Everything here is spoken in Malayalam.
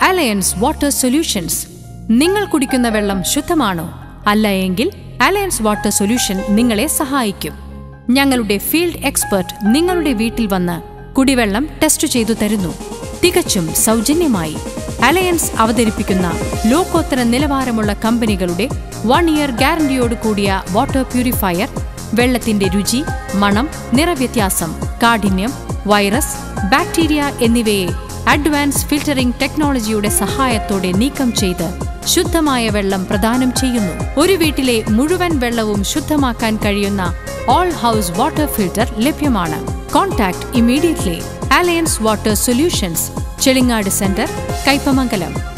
അലയൻസ് വാട്ടർ സൊല്യൂഷൻസ് നിങ്ങൾ കുടിക്കുന്ന വെള്ളം ശുദ്ധമാണോ അല്ല എങ്കിൽ അലയൻസ് വാട്ടർ സൊല്യൂഷൻ നിങ്ങളെ സഹായിക്കും ഞങ്ങളുടെ ഫീൽഡ് എക്സ്പെർട്ട് നിങ്ങളുടെ വീട്ടിൽ വന്ന് കുടിവെള്ളം ടെസ്റ്റ് ചെയ്തു തരുന്നു തികച്ചും സൗജന്യമായി അലയൻസ് അവതരിപ്പിക്കുന്ന ലോകോത്തര നിലവാരമുള്ള കമ്പനികളുടെ വൺ ഇയർ ഗ്യാരണ്ടിയോട് കൂടിയ വാട്ടർ പ്യൂരിഫയർ വെള്ളത്തിന്റെ രുചി മണം നിറവ്യത്യാസം കാഠിന്യം വൈറസ് ബാക്ടീരിയ എന്നിവയെ അഡ്വാൻസ് ഫിൽറ്ററിംഗ് ടെക്നോളജിയുടെ സഹായത്തോടെ നീക്കം ചെയ്ത് ശുദ്ധമായ വെള്ളം പ്രദാനം ചെയ്യുന്നു ഒരു വീട്ടിലെ മുഴുവൻ വെള്ളവും ശുദ്ധമാക്കാൻ കഴിയുന്ന ഓൾ ഹൗസ് വാട്ടർ ഫിൽറ്റർ ലഭ്യമാണ് contact immediately alliance water solutions Chelingad centre Kaipamangalam